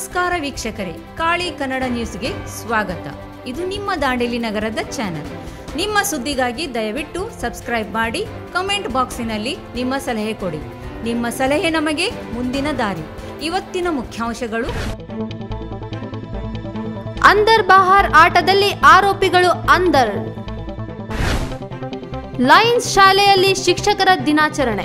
ನಮಸ್ಕಾರ ವೀಕ್ಷಕರೇ ಕಾಳಿ ಕನ್ನಡ ನ್ಯೂಸ್ಗೆ ಸ್ವಾಗತ ಇದು ನಿಮ್ಮ ದಾಂಡೇಲಿ ನಗರದ ಚಾನೆಲ್ ನಿಮ್ಮ ಸುದ್ದಿಗಾಗಿ ದಯವಿಟ್ಟು ಸಬ್ಸ್ಕ್ರೈಬ್ ಮಾಡಿ ಕಮೆಂಟ್ ಬಾಕ್ಸಿನಲ್ಲಿ ನಿಮ್ಮ ಸಲಹೆ ಕೊಡಿ ನಿಮ್ಮ ಸಲಹೆ ನಮಗೆ ಮುಂದಿನ ದಾರಿ ಇವತ್ತಿನ ಮುಖ್ಯಾಂಶಗಳು ಅಂದರ್ ಬಹಾರ್ ಆಟದಲ್ಲಿ ಆರೋಪಿಗಳು ಅಂದರ್ ಲಯನ್ಸ್ ಶಾಲೆಯಲ್ಲಿ ಶಿಕ್ಷಕರ ದಿನಾಚರಣೆ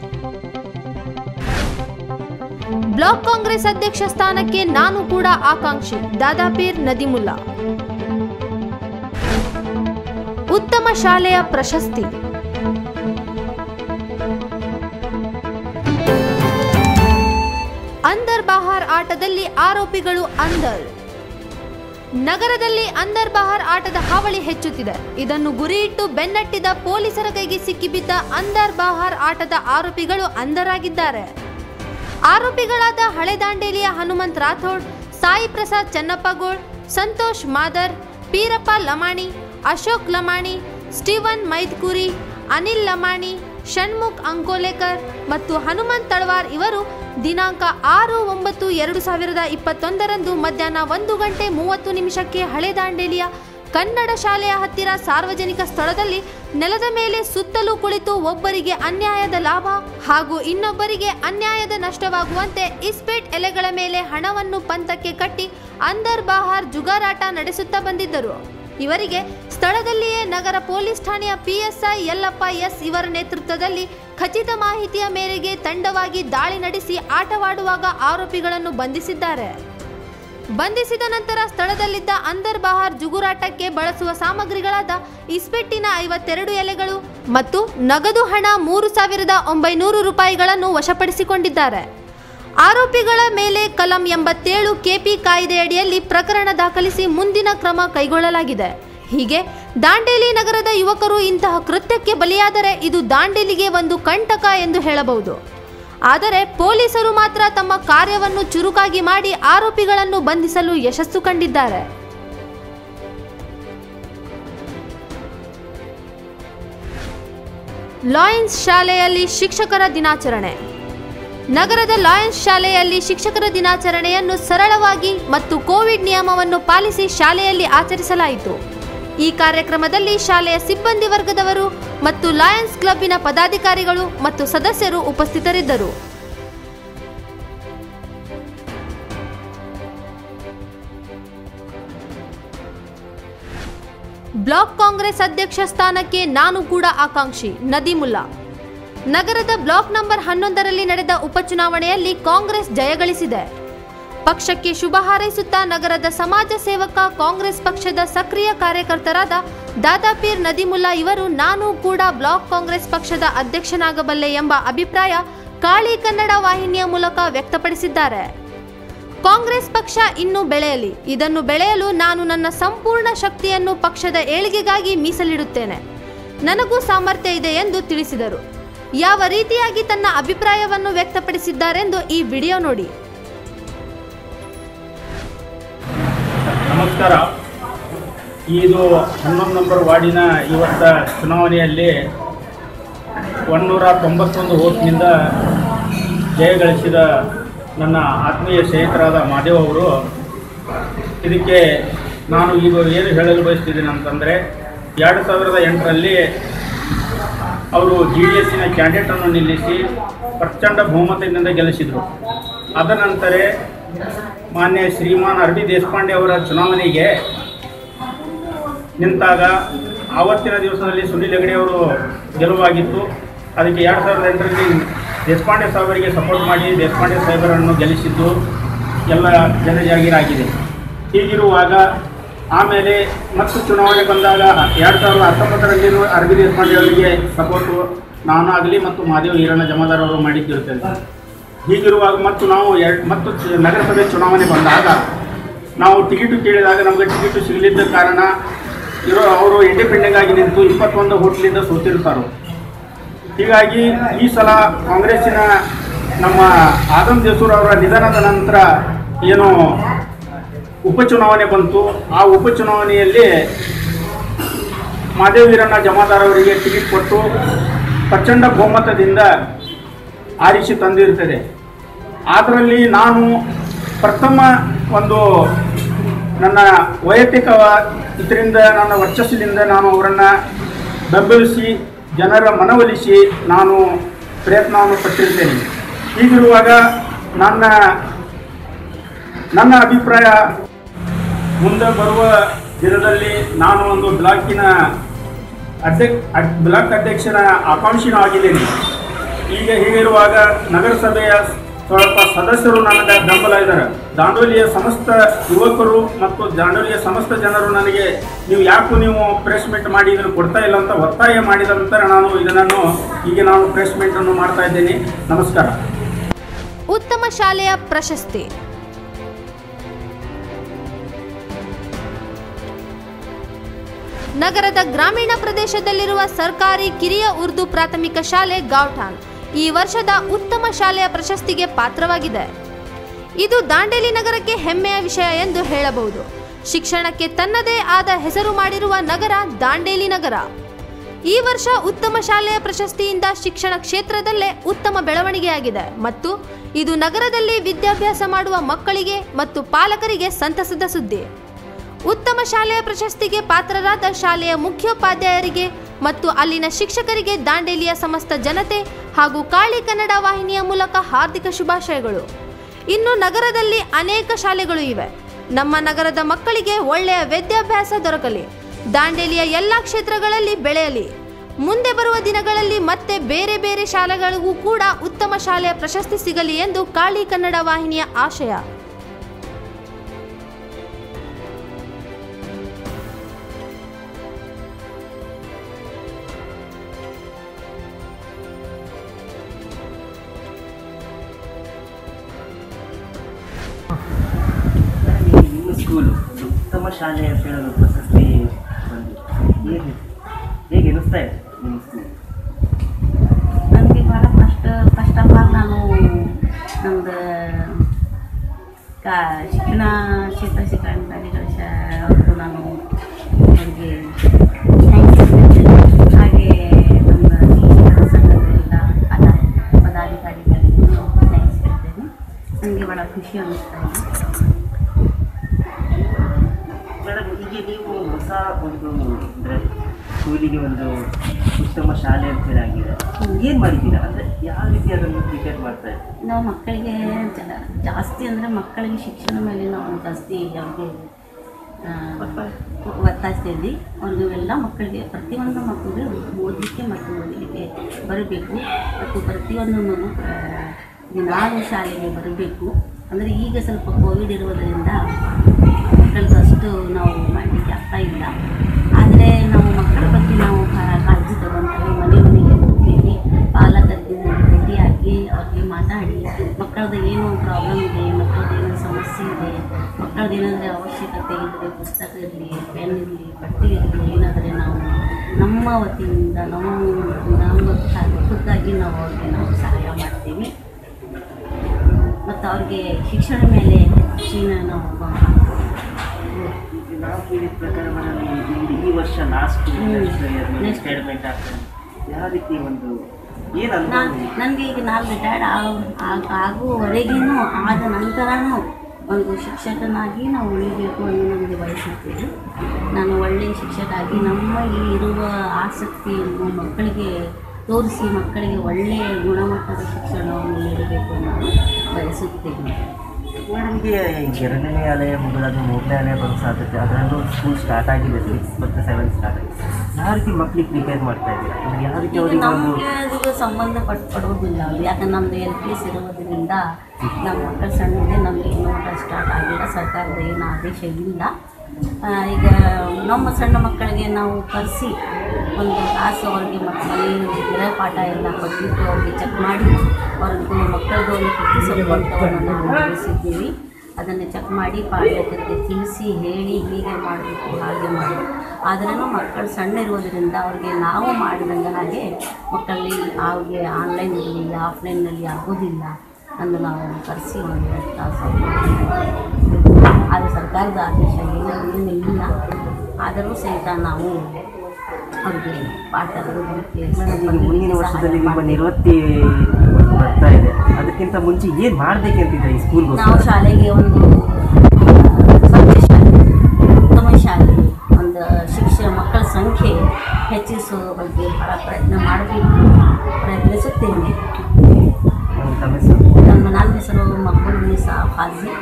ಬ್ಲಾಕ್ ಕಾಂಗ್ರೆಸ್ ಅಧ್ಯಕ್ಷ ಸ್ಥಾನಕ್ಕೆ ನಾನು ಕೂಡ ಆಕಾಂಕ್ಷಿ ದಾದಾಪೀರ್ ನದಿಮುಲ್ಲಾ ಉತ್ತಮ ಶಾಲೆಯ ಪ್ರಶಸ್ತಿ ಅಂದರ್ ಬಹಾರ್ ಆಟದಲ್ಲಿ ಆರೋಪಿಗಳು ಅಂದರ್ ನಗರದಲ್ಲಿ ಅಂದರ್ ಬಹಾರ್ ಆಟದ ಹಾವಳಿ ಹೆಚ್ಚುತ್ತಿದೆ ಇದನ್ನು ಗುರಿಯಿಟ್ಟು ಬೆನ್ನಟ್ಟಿದ ಪೊಲೀಸರ ಕೈಗೆ ಸಿಕ್ಕಿಬಿದ್ದ ಅಂದರ್ ಬಹಾರ್ ಆಟದ ಆರೋಪಿಗಳು ಅಂದರಾಗಿದ್ದಾರೆ ಆರೋಪಿಗಳಾದ ಹಳೆ ದಾಂಡೇಲಿಯ ಹನುಮಂತ್ ರಾಥೋಡ್ ಸಾಯಿ ಪ್ರಸಾದ್ ಚನ್ನಪ್ಪಗೋಳ್ ಸಂತೋಷ್ ಮಾದರ್ ಪೀರಪ್ಪ ಲಮಾಣಿ ಅಶೋಕ್ ಲಮಾಣಿ ಸ್ಟೀವನ್ ಮೈದ್ಕುರಿ ಅನಿಲ್ ಲಮಾಣಿ ಷಣ್ಮುಖ್ ಅಂಕೋಲೇಕರ್ ಮತ್ತು ಹನುಮಂತ್ ತಳವಾರ್ ಇವರು ದಿನಾಂಕ ಆರು ಒಂಬತ್ತು ಎರಡು ಸಾವಿರದ ಇಪ್ಪತ್ತೊಂದರಂದು ಮಧ್ಯಾಹ್ನ ಒಂದು ಗಂಟೆ ಮೂವತ್ತು ನಿಮಿಷಕ್ಕೆ ಹಳೆ ದಾಂಡೇಲಿಯ ಕನ್ನಡ ಶಾಲೆಯ ಹತ್ತಿರ ಸಾರ್ವಜನಿಕ ಸ್ಥಳದಲ್ಲಿ ನೆಲದ ಮೇಲೆ ಸುತ್ತಲೂ ಕುಳಿತು ಒಬ್ಬರಿಗೆ ಅನ್ಯಾಯದ ಲಾಭ ಹಾಗೂ ಇನ್ನೊಬ್ಬರಿಗೆ ಅನ್ಯಾಯದ ನಷ್ಟವಾಗುವಂತೆ ಇಸ್ಪೇಟ್ ಎಲೆಗಳ ಮೇಲೆ ಹಣವನ್ನು ಪಂತಕ್ಕೆ ಕಟ್ಟಿ ಅಂದರ್ ಬಹಾರ್ ಜುಗಾರಾಟ ನಡೆಸುತ್ತಾ ಬಂದಿದ್ದರು ಇವರಿಗೆ ಸ್ಥಳದಲ್ಲಿಯೇ ನಗರ ಪೊಲೀಸ್ ಠಾಣೆಯ ಪಿಎಸ್ಐ ಯಲ್ಲಪ್ಪ ಎಸ್ ಇವರ ನೇತೃತ್ವದಲ್ಲಿ ಖಚಿತ ಮಾಹಿತಿಯ ಮೇರೆಗೆ ತಂಡವಾಗಿ ದಾಳಿ ನಡೆಸಿ ಆಟವಾಡುವಾಗ ಆರೋಪಿಗಳನ್ನು ಬಂಧಿಸಿದ್ದಾರೆ ಬಂಧಿಸಿದ ನಂತರ ಸ್ಥಳದಲ್ಲಿದ್ದ ಅಂದರ್ ಬಹಾರ್ ಜುಗುರಾಟಕ್ಕೆ ಬಳಸುವ ಸಾಮಗ್ರಿಗಳಾದ ಇಸ್ಪೆಟ್ಟಿನ ಐವತ್ತೆರಡು ಎಲೆಗಳು ಮತ್ತು ನಗದು ಹಣ ಮೂರು ಸಾವಿರದ ಒಂಬೈನೂರು ರೂಪಾಯಿಗಳನ್ನು ವಶಪಡಿಸಿಕೊಂಡಿದ್ದಾರೆ ಆರೋಪಿಗಳ ಮೇಲೆ ಕಲಂ ಎಂಬತ್ತೇಳು ಕೆಪಿ ಕಾಯ್ದೆಯಡಿಯಲ್ಲಿ ಪ್ರಕರಣ ದಾಖಲಿಸಿ ಮುಂದಿನ ಕ್ರಮ ಕೈಗೊಳ್ಳಲಾಗಿದೆ ಹೀಗೆ ದಾಂಡೇಲಿ ನಗರದ ಯುವಕರು ಇಂತಹ ಕೃತ್ಯಕ್ಕೆ ಬಲಿಯಾದರೆ ಇದು ದಾಂಡೇಲಿಗೆ ಒಂದು ಕಂಟಕ ಎಂದು ಹೇಳಬಹುದು ಆದರೆ ಪೊಲೀಸರು ಮಾತ್ರ ತಮ್ಮ ಕಾರ್ಯವನ್ನು ಚುರುಕಾಗಿ ಮಾಡಿ ಆರೋಪಿಗಳನ್ನು ಬಂಧಿಸಲು ಯಶಸ್ಸು ಕಂಡಿದ್ದಾರೆ ಲಾಯನ್ಸ್ ಶಾಲೆಯಲ್ಲಿ ಶಿಕ್ಷಕರ ದಿನಾಚರಣೆ ನಗರದ ಲಾಯನ್ಸ್ ಶಾಲೆಯಲ್ಲಿ ಶಿಕ್ಷಕರ ದಿನಾಚರಣೆಯನ್ನು ಸರಳವಾಗಿ ಮತ್ತು ಕೋವಿಡ್ ನಿಯಮವನ್ನು ಪಾಲಿಸಿ ಶಾಲೆಯಲ್ಲಿ ಆಚರಿಸಲಾಯಿತು ಈ ಕಾರ್ಯಕ್ರಮದಲ್ಲಿ ಶಾಲೆಯ ಸಿಬ್ಬಂದಿ ವರ್ಗದವರು ಮತ್ತು ಲಾಯನ್ಸ್ ಕ್ಲಬ್ಬಿನ ಪದಾಧಿಕಾರಿಗಳು ಮತ್ತು ಸದಸ್ಯರು ಉಪಸ್ಥಿತರಿದ್ದರು ಬ್ಲಾಕ್ ಕಾಂಗ್ರೆಸ್ ಅಧ್ಯಕ್ಷ ಸ್ಥಾನಕ್ಕೆ ನಾನು ಕೂಡ ಆಕಾಂಕ್ಷಿ ನದಿಮುಲ್ಲಾ ನಗರದ ಬ್ಲಾಕ್ ನಂಬರ್ ಹನ್ನೊಂದರಲ್ಲಿ ನಡೆದ ಉಪಚುನಾವಣೆಯಲ್ಲಿ ಕಾಂಗ್ರೆಸ್ ಜಯಗಳಿಸಿದೆ ಪಕ್ಷಕ್ಕೆ ಶುಭ ಹಾರೈಸುತ್ತಾ ನಗರದ ಸಮಾಜ ಸೇವಕ ಕಾಂಗ್ರೆಸ್ ಪಕ್ಷದ ಸಕ್ರಿಯ ಕಾರ್ಯಕರ್ತರಾದ ದಾದಾಪೀರ್ ನದಿಮುಲ್ಲಾ ಇವರು ನಾನು ಕೂಡ ಬ್ಲಾಕ್ ಕಾಂಗ್ರೆಸ್ ಪಕ್ಷದ ಅಧ್ಯಕ್ಷನಾಗಬಲ್ಲೆ ಎಂಬ ಅಭಿಪ್ರಾಯ ಕಾಳಿ ಕನ್ನಡ ವಾಹಿನಿಯ ಮೂಲಕ ವ್ಯಕ್ತಪಡಿಸಿದ್ದಾರೆ ಕಾಂಗ್ರೆಸ್ ಪಕ್ಷ ಇನ್ನೂ ಬೆಳೆಯಲಿ ಇದನ್ನು ಬೆಳೆಯಲು ನಾನು ನನ್ನ ಸಂಪೂರ್ಣ ಶಕ್ತಿಯನ್ನು ಪಕ್ಷದ ಏಳಿಗೆಗಾಗಿ ಮೀಸಲಿಡುತ್ತೇನೆ ನನಗೂ ಸಾಮರ್ಥ್ಯ ಇದೆ ಎಂದು ತಿಳಿಸಿದರು ಯಾವ ರೀತಿಯಾಗಿ ತನ್ನ ಅಭಿಪ್ರಾಯವನ್ನು ವ್ಯಕ್ತಪಡಿಸಿದ್ದಾರೆಂದು ಈ ವಿಡಿಯೋ ನೋಡಿ ನಮಸ್ಕಾರ ಇದು ಹನ್ನೊಂದು ನಂಬರ್ ವಾರ್ಡಿನ ಇವತ್ತ ಚುನಾವಣೆಯಲ್ಲಿ ಒಂನ್ನೂರ ತೊಂಬತ್ತೊಂದು ಓಟ್ನಿಂದ ಜಯಗಳಿಸಿದ ನನ್ನ ಆತ್ಮೀಯ ಸ್ನೇಹಿತರಾದ ಮಾದೇವ್ ಅವರು ಇದಕ್ಕೆ ನಾನು ಈಗ ಏನು ಹೇಳಲು ಬಯಸ್ತಿದ್ದೀನಿ ಅಂತಂದರೆ ಎರಡು ಸಾವಿರದ ಎಂಟರಲ್ಲಿ ಅವರು ಜಿ ಡಿ ಎಸ್ಸಿನ ಕ್ಯಾಂಡಿಡೇಟನ್ನು ನಿಲ್ಲಿಸಿ ಪ್ರಚಂಡ ಬಹುಮತದಿಂದ ಗೆಲ್ಲಿಸಿದರು ಅದ ನಂತರ ಮಾನ್ಯ ಶ್ರೀಮಾನ್ ಅರಬಿ ದೇಶಪಾಂಡೆ ಅವರ ಚುನಾವಣೆಗೆ ನಿಂತಾಗ ಆವತ್ತಿನ ದಿವಸದಲ್ಲಿ ಸುನಿಲ್ ಹೆಗಡೆ ಅವರು ಗೆಲುವಾಗಿತ್ತು ಅದಕ್ಕೆ ಎರಡು ಸಾವಿರದ ಎಂಟರಲ್ಲಿ ದೇಶಪಾಂಡೆ ಸಾಹೇಬರಿಗೆ ಸಪೋರ್ಟ್ ಮಾಡಿ ದೇಶಪಾಂಡೆ ಸಾಹೇಬರನ್ನು ಗೆಲ್ಲಿಸಿದ್ದು ಎಲ್ಲ ಜನಜಾಗೀರಾಗಿದೆ ಹೀಗಿರುವಾಗ ಆಮೇಲೆ ಮತ್ತು ಚುನಾವಣೆ ಬಂದಾಗ ಎರಡು ಸಾವಿರದ ಹತ್ತೊಂಬತ್ತರಲ್ಲಿ ಅರಬಿ ದೇಶಪಾಂಡೆ ಅವರಿಗೆ ಸಪೋರ್ಟು ನಾನಾಗಲಿ ಮತ್ತು ಮಹಾದೇವ್ ಈರಣ್ಣ ಜಮಾದಾರ್ ಅವರು ಮಾಡಿದ್ದಿರುತ್ತದೆ ಹೀಗಿರುವಾಗ ಮತ್ತು ನಾವು ಎರಡು ಮತ್ತು ಚ- ನಗರಸಭೆ ಚುನಾವಣೆ ಬಂದಾಗ ನಾವು ಟಿಕೆಟು ಕೇಳಿದಾಗ ನಮಗೆ ಟಿಕೆಟು ಸಿಗಲಿದ್ದ ಕಾರಣ ಇರೋ ಅವರು ಇಂಡಿಪೆಂಡೆಂಟ್ ಆಗಿ ನಿಂತು ಇಪ್ಪತ್ತೊಂದು ಹೋಟ್ಲಿಂದ ಸೋತಿರ್ತಾರೆ ಹೀಗಾಗಿ ಈ ಸಲ ಕಾಂಗ್ರೆಸ್ಸಿನ ನಮ್ಮ ಆದಮ್ ಜಸೂರ್ ಅವರ ನಿಧನದ ನಂತರ ಏನು ಉಪಚುನಾವಣೆ ಬಂತು ಆ ಉಪಚುನಾವಣೆಯಲ್ಲಿ ಮಾದೇವ್ ವೀರಣ್ಣ ಜಮಾದಾರ್ ಅವರಿಗೆ ಟಿಕೆಟ್ ಕೊಟ್ಟು ಪ್ರಚಂಡ ಬಹುಮತದಿಂದ ಆರಿಸಿ ತಂದಿರ್ತದೆ ಅದರಲ್ಲಿ ನಾನು ಪ್ರಥಮ ಒಂದು ನನ್ನ ವೈಯಕ್ತಿಕ ಇದರಿಂದ ನನ್ನ ವರ್ಚಸ್ಸಿನಿಂದ ನಾನು ಅವರನ್ನು ಬೆಂಬಲಿಸಿ ಜನರ ಮನವೊಲಿಸಿ ನಾನು ಪ್ರಯತ್ನವನ್ನು ಪಟ್ಟಿರ್ತೇನೆ ಹೀಗಿರುವಾಗ ನನ್ನ ನನ್ನ ಅಭಿಪ್ರಾಯ ಮುಂದೆ ಬರುವ ದಿನದಲ್ಲಿ ನಾನು ಒಂದು ಬ್ಲಾಕಿನ ಅಧ್ಯಕ್ಷ ಅಡ್- ಬ್ಲಾಕ್ ಅಧ್ಯಕ್ಷನ ಆಕಾಂಕ್ಷಿನೂ ಆಗಿದ್ದೇನೆ ಈಗ ಹೀಗಿರುವಾಗ ನಗರಸಭೆಯ ಸ್ವಲ್ಪ ಸದಸ್ಯರು ನನಗೆ ಬೆಂಬಲ ಇದ್ದಾರೆ ದಾಂಡೋಲಿಯ ಸಮಸ್ತ ಯುವಕರು ಮತ್ತು ದಾಂಡೋಲಿಯ ಸಮಸ್ತ ಜನರು ನನಗೆ ನೀವು ಯಾಕೂ ನೀವು ಪ್ರೆಸ್ ಮೀಟ್ ಮಾಡಿ ಇದನ್ನು ಕೊಡ್ತಾ ಇಲ್ಲ ಅಂತ ಒತ್ತಾಯ ಮಾಡಿದ ನಂತರ ನಾನು ಇದನ್ನು ಈಗ ನಾನು ಪ್ರೆಸ್ ಮೀಟನ್ನು ಮಾಡ್ತಾ ಇದ್ದೇನೆ ನಮಸ್ಕಾರ ಉತ್ತಮ ಶಾಲೆಯ ಪ್ರಶಸ್ತಿ ನಗರದ ಗ್ರಾಮೀಣ ಪ್ರದೇಶದಲ್ಲಿರುವ ಸರ್ಕಾರಿ ಕಿರಿಯ ಉರ್ದು ಪ್ರಾಥಮಿಕ ಶಾಲೆ ಗಾವ್ಠಾನ್ ಈ ವರ್ಷದ ಉತ್ತಮ ಶಾಲೆಯ ಪ್ರಶಸ್ತಿಗೆ ಪಾತ್ರವಾಗಿದೆ ಇದು ದಾಂಡೇಲಿ ನಗರಕ್ಕೆ ಹೆಮ್ಮೆಯ ವಿಷಯ ಎಂದು ಹೇಳಬಹುದು ಶಿಕ್ಷಣಕ್ಕೆ ತನ್ನದೇ ಆದ ಹೆಸರು ಮಾಡಿರುವ ನಗರ ದಾಂಡೇಲಿ ನಗರ ಈ ವರ್ಷ ಉತ್ತಮ ಶಾಲೆಯ ಪ್ರಶಸ್ತಿಯಿಂದ ಶಿಕ್ಷಣ ಕ್ಷೇತ್ರದಲ್ಲೇ ಉತ್ತಮ ಬೆಳವಣಿಗೆಯಾಗಿದೆ ಮತ್ತು ಇದು ನಗರದಲ್ಲಿ ವಿದ್ಯಾಭ್ಯಾಸ ಮಾಡುವ ಮಕ್ಕಳಿಗೆ ಮತ್ತು ಪಾಲಕರಿಗೆ ಸಂತಸದ ಸುದ್ದಿ ಉತ್ತಮ ಶಾಲೆಯ ಪ್ರಶಸ್ತಿಗೆ ಪಾತ್ರರಾದ ಶಾಲೆಯ ಮುಖ್ಯೋಪಾಧ್ಯಾಯರಿಗೆ ಮತ್ತು ಅಲ್ಲಿನ ಶಿಕ್ಷಕರಿಗೆ ದಾಂಡೇಲಿಯ ಸಮಸ್ತ ಜನತೆ ಹಾಗೂ ಕಾಳಿ ಕನ್ನಡ ವಾಹಿನಿಯ ಮೂಲಕ ಹಾರ್ದಿಕ ಶುಭಾಶಯಗಳು ಇನ್ನು ನಗರದಲ್ಲಿ ಅನೇಕ ಶಾಲೆಗಳು ಇವೆ ನಮ್ಮ ನಗರದ ಮಕ್ಕಳಿಗೆ ಒಳ್ಳೆಯ ವಿದ್ಯಾಭ್ಯಾಸ ದೊರಕಲಿ ದಾಂಡೇಲಿಯ ಎಲ್ಲ ಕ್ಷೇತ್ರಗಳಲ್ಲಿ ಬೆಳೆಯಲಿ ಮುಂದೆ ಬರುವ ದಿನಗಳಲ್ಲಿ ಮತ್ತೆ ಬೇರೆ ಬೇರೆ ಶಾಲೆಗಳಿಗೂ ಕೂಡ ಉತ್ತಮ ಶಾಲೆಯ ಪ್ರಶಸ್ತಿ ಸಿಗಲಿ ಎಂದು ಕಾಳಿ ಕನ್ನಡ ವಾಹಿನಿಯ ಆಶಯ ನಿಮ್ಮ ಸ್ಕೂಲು ಒಂದು ಉತ್ತಮ ಶಾಲೆ ಅಂತ ಹೇಳೋದು ಪ್ರಶಸ್ತಿ ಬಂದಿದೆ ಹೇಗೆ ಹೇಗೆ ಅನಿಸ್ತಾ ಇದೆ ನಿಮ್ಮ ಸ್ಕೂಲ್ ನನಗೆ ಭಾಳ ಫಸ್ಟ್ ಫಸ್ಟ್ ಆಫ್ ಆಲ್ ನಾನು ನಮ್ಮದು ಕಾ ಶಿಕ್ಷಣ ಕ್ಷೇತ್ರ ಶಿಕ್ಷಣಾಧಿಕಾರಿಗಳ ಶಾ ಅವ್ರಿಗೂ ನಾನು ಅವರಿಗೆ ಥ್ಯಾಂಕ್ಸ್ ಹೇಳ್ತೇನೆ ಹಾಗೆ ನಮ್ಮ ಶಿಕ್ಷಣ ಸಂಘದ ಎಲ್ಲ ಪದ ಪದಾಧಿಕಾರಿಗಳಿಗೂ ಥ್ಯಾಂಕ್ಸ್ ಹೇಳ್ತೇನೆ ನನಗೆ ಭಾಳ ಖುಷಿ ಅನ್ನಿಸ್ತಾ ಇದೆ ಮೇಡಮ್ ಈಗ ನೀವು ಹೊಸ ಒಂದು ಅಂದರೆ ಸ್ಕೂಲಿಗೆ ಒಂದು ಉತ್ತಮ ಶಾಲೆ ಅಂತ ಹೇಳಿ ಆಗಿದೆ ಏನು ಮಾಡಿದ್ದೀರಾ ಅಂದರೆ ಯಾವ ರೀತಿ ಅದನ್ನು ಪ್ರಿಪೇರ್ ಮಾಡ್ತಾ ಇದ್ದೀರಾ ನಾವು ಮಕ್ಕಳಿಗೆ ಜ- ಜಾಸ್ತಿ ಅಂದರೆ ಮಕ್ಕಳಿಗೆ ಶಿಕ್ಷಣ ಮೇಲೆ ನಾವು ಜಾಸ್ತಿ ಅವ್ರಿಗೆ ಆ, ಒತ್ತಾಯ. ಒತ್ತಾಯಿಸ್ತಿದ್ವಿ ಒಂದು ಎಲ್ಲ ಮಕ್ಕಳಿಗೆ ಪ್ರತಿಯೊಂದು ಮಕ್ಕಳಿಗೆ ಓದಲಿಕ್ಕೆ ಮತ್ತು ಓದಲಿಕ್ಕೆ ಬರಬೇಕು ಮತ್ತು ಪ್ರತಿಯೊಂದು ಮಗು ಆ, ದಿನಾಲು ಶಾಲೆಗೆ ಬರಬೇಕು ಅಂದರೆ ಈಗ ಸ್ವಲ್ಪ ಕೋವಿಡ್ ಇರುವುದರಿಂದ ಮಕ್ಕಳಿಗೆ ಅಷ್ಟು ನಾವು ಮಾಡಲಿಕ್ಕೆ ಆಗ್ತಾ ಇಲ್ಲ ಆದರೆ ನಾವು ಮಕ್ಕಳ ಬಗ್ಗೆ ನಾವು ಕಾ- ಕಾಳಜಿ ತಗೊಂತೀವಿ ಮನೆ ಮನೆಗೆ ಹೋಗ್ತೀವಿ ಪಾಲಕರಿಗೆ ಭೇಟಿಯಾಗಿ ಅವ್ರಿಗೆ ಮಾತಾಡಿ ಮಕ್ಕಳದ್ದು ಏನು ಪ್ರಾಬ್ಲಮ್ ಇದೆ ಮಕ್ಕಳದ್ದು ಏನು ಸಮಸ್ಯೆ ಇದೆ ಮಕ್ಕಳದ್ದು ಏನಾದರೆ ಅವಶ್ಯಕತೆ ಇದ್ದರೆ ಪುಸ್ತಕ ಇರಲಿ ಪೆನ್ ಇರಲಿ ಬಟ್ಟೆ ಇರಲಿ ಏನಾದರೆ ನಾವು ನಮ್ಮ ವತಿಯಿಂದ ನಮ್ಮ ನಮ್ಮ ಖುದ್ದಾಗಿ ನಾವು ಅವ್ರಿಗೆ ನಾವು ಸಹಾಯ ಮಾಡ್ತೀವಿ ಮತ್ತು ಅವ್ರಿಗೆ ಶಿಕ್ಷಣ ಮೇಲೆ ಹೆಚ್ಚಿನ ನಾವು ಈಗ ನಾವು ಕೇಳಿದ ಪ್ರಕಾರ ಮೇಡಮ್ ನಿಮ್ದು ಈ ವರ್ಷ ಲಾಸ್ಟ್ ಹ್ಮ್. Next. ರಿಟೈರ್ಮೆಂಟ್ ಆಗ್ತದೆ ಯಾವ ರೀತಿ ಒಂದು ಏನು ನಾನು ಅನುಭವ ನನಗೆ ಈಗ ನಾನು ರಿಟೈರ್ಡ್ ಆಗುವವರೆಗೂ ಆದ ನಂತರನೂ ಒಂದು ಶಿಕ್ಷಕನಾಗಿ ನಾವು ಉಳಿಬೇಕು ಅನ್ನೋ ನನಗೆ ಬಯಸುತ್ತೇನೆ ನಾನು ಒಳ್ಳೆಯ ಶಿಕ್ಷಕಾಗಿ ನಮ್ಮ ಈ ಇರುವ ಆಸಕ್ತಿಯನ್ನು ಮಕ್ಕಳಿಗೆ ತೋರಿಸಿ ಮಕ್ಕಳಿಗೆ ಒಳ್ಳೆಯ ಗುಣಮಟ್ಟದ ಶಿಕ್ಷಣವನ್ನು ನೀಡಬೇಕು ನಾನು ಬಯಸುತ್ತೇನೆ ನಿಮಗೆ ಎರಡನೇ ಅಲೆ ಮುಗಿದಾಗ ಮೂರನೇ ಅಲೆ ಬರೋ ಸಾಧ್ಯತೆ ಅದರಲ್ಲೂ ಸ್ಕೂಲ್ ಸ್ಟಾರ್ಟ್ ಆಗಿದೆ ಸಿಕ್ಸ್ ಮತ್ತು ಸೆವೆನ್ ಸ್ಟಾರ್ಟ್ ಆಗಿದೆ ಯಾವ ರೀತಿ ಮಕ್ಳಿಗೆ ಪ್ರಿಪೇರ್ ಮಾಡ್ತಾ ಇದ್ದೀರಾ ಅಂದ್ರೆ ಯಾವ ರೀತಿ ಈಗ ಅವರಿಗೆ ಒಂದು ನಮಗೆ ಅದು ಸಂಬಂಧ ಪಟ್ ಪಡುವುದಿಲ್ಲ ಅವ್ರು ಯಾಕಂದ್ರೆ ನಮ್ಮದು ಎಲ್ ಪಿ ಎಸ್ ಇರೋದ್ರಿಂದ ನಮ್ಮ ಮಕ್ಕಳು ಸಣ್ಣದೆ ನಮಗೆ ಇನ್ನೂ ಊಟ ಸ್ಟಾರ್ಟ್ ಆಗಿಲ್ಲ ಸರ್ಕಾರದ ಏನು ಆದೇಶ ಇಲ್ಲ ಆ, ಈಗ ನಮ್ಮ ಸಣ್ಣ ಮಕ್ಕಳಿಗೆ ನಾವು ಕರೆಸಿ ಒಂದು ತಾಸು ಅವ್ರಿಗೆ ಮಕ್ಕಳಿಗೆ ಗೃಹ ಪಾಠ ಎಲ್ಲ ಕೊಟ್ಬಿಟ್ಟು ಅವ್ರಿಗೆ ಚೆಕ್ ಮಾಡಿ ಅವ್ರಿಗೆ ಮಕ್ಕಳದ್ದು ಒಂದು ಕೃತಿ ಸಂಪರ್ಕವನ್ನು ನಾವು ನಡೆಸಿದ್ದೀವಿ ಅದನ್ನು ಚೆಕ್ ಮಾಡಿ ಪಾಲಕರಿಗೆ ತಿಳಿಸಿ ಹೇಳಿ ಹೀಗೆ ಮಾಡಬೇಕು ಹಾಗೆ ಮಾಡಬೇಕು ಆದ್ರೂ ಮಕ್ಕಳು ಸಣ್ಣ ಇರುವುದರಿಂದ ಅವ್ರಿಗೆ ನಾವು ಮಾಡಿದಂಗೆ ಹಾಗೆ ಮಕ್ಕಳಲ್ಲಿ ಅವ್ರಿಗೆ ಆನ್ಲೈನ್ ಇರಲಿ ಆಫ್ಲೈನ್ನಲ್ಲಿ ಆಗೋದಿಲ್ಲ ಅಂದು ನಾವು ಕರೆಸಿ ಒಂದು ಎರಡು ತಾಸು ಆದರೆ ಸರ್ಕಾರದ ಆದೇಶ ಏನು ಏನು ಇಲ್ಲ ಆದರೂ ಸಹಿತ ನಾವು ಅವ್ರಿಗೆ ಪಾಠ ಓದಲಿಕ್ಕೆ ಮೇಡಮ್, ಈ ಮುಂದಿನ ವರ್ಷದಲ್ಲಿ ನಿಮ್ಮ ಸಹಾಯ ಮಾಡ್ತೀವಿ. ನಿವೃತ್ತಿ ಬರ್ತಾ ಇದೆ ಅದಕ್ಕಿಂತ ಮುಂಚೆ ಏನು ಮಾಡ್ಬೇಕಂತಿದ್ರೆ ಈ ಸ್ಕೂಲ್ಗೋಸ್ಕರ ನಾವು ಶಾಲೆಗೆ ಒಂದು ಸ್ವಚ್ಛ ಶಾಲೆ ಉತ್ತಮ ಶಾಲೆ ಒಂದು ಶಿಕ್ಷಣ ಮಕ್ಕಳ ಸಂಖ್ಯೆ ಹೆಚ್ಚಿಸುವ ಬಗ್ಗೆ ಬಹಳ ಪ್ರಯತ್ನ ಮಾಡಬೇಕು ಪ್ರಯತ್ನಿಸುತ್ತೇನೆ ನಮ್ಮ ತಮ್ಮ ಹೆಸರು ನನ್ನ ನನ್ನ ಹೆಸರು ಮಕ್ಕಳು ನಿಸಾ ಫಾಜಿ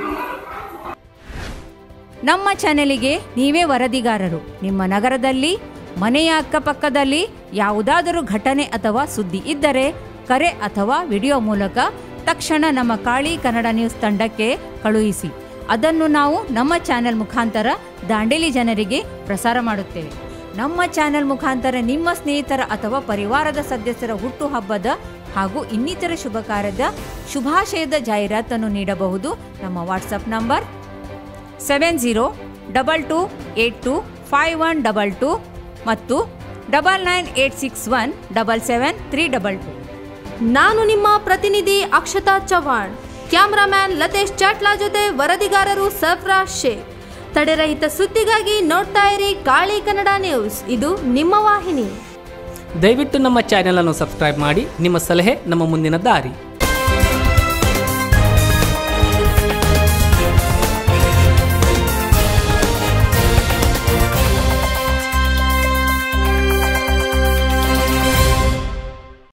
ನಮ್ಮ ಚಾನೆಲಿಗೆ ನೀವೇ ವರದಿಗಾರರು ನಿಮ್ಮ ನಗರದಲ್ಲಿ ಮನೆಯ ಅಕ್ಕಪಕ್ಕದಲ್ಲಿ ಯಾವುದಾದರೂ ಘಟನೆ ಅಥವಾ ಸುದ್ದಿ ಇದ್ದರೆ ಕರೆ ಅಥವಾ ವಿಡಿಯೋ ಮೂಲಕ ತಕ್ಷಣ ನಮ್ಮ ಕಾಳಿ ಕನ್ನಡ ನ್ಯೂಸ್ ತಂಡಕ್ಕೆ ಕಳುಹಿಸಿ ಅದನ್ನು ನಾವು ನಮ್ಮ ಚಾನೆಲ್ ಮುಖಾಂತರ ದಾಂಡೇಲಿ ಜನರಿಗೆ ಪ್ರಸಾರ ಮಾಡುತ್ತೇವೆ ನಮ್ಮ ಚಾನೆಲ್ ಮುಖಾಂತರ ನಿಮ್ಮ ಸ್ನೇಹಿತರ ಅಥವಾ ಪರಿವಾರದ ಸದಸ್ಯರ ಹುಟ್ಟುಹಬ್ಬದ ಹಾಗೂ ಇನ್ನಿತರ ಶುಭ ಕಾರ್ಯದ ಶುಭಾಶಯದ ಜಾಹೀರಾತನ್ನು ನೀಡಬಹುದು ನಮ್ಮ WhatsApp number seven zero double two eight two five one double two ಮತ್ತು double nine eight six one double seven three double two ನಾನು ನಿಮ್ಮ ಪ್ರತಿನಿಧಿ ಅಕ್ಷತಾ ಚವ್ಹಾಣ್ ಕ್ಯಾಮ್ರಾಮ್ಯಾನ್ ಲತೇಶ್ ಚಾಟ್ಲಾ ಜೊತೆ ವರದಿಗಾರರು ಸರ್ಫರಾಜ್ ಶೇಖ್ ತಡೆರಹಿತ ಸುದ್ದಿಗಾಗಿ ನೋಡ್ತಾ ಇರಿ ಕಾಳಿ ಕನ್ನಡ ನ್ಯೂಸ್ ಇದು ನಿಮ್ಮ ವಾಹಿನಿ ದಯವಿಟ್ಟು ನಮ್ಮ ಚಾನೆಲನ್ನು ಸಬ್ಸ್ಕ್ರೈಬ್ ಮಾಡಿ ನಿಮ್ಮ ಸಲಹೆ ನಮ್ಮ ಮುಂದಿನ ದಾರಿ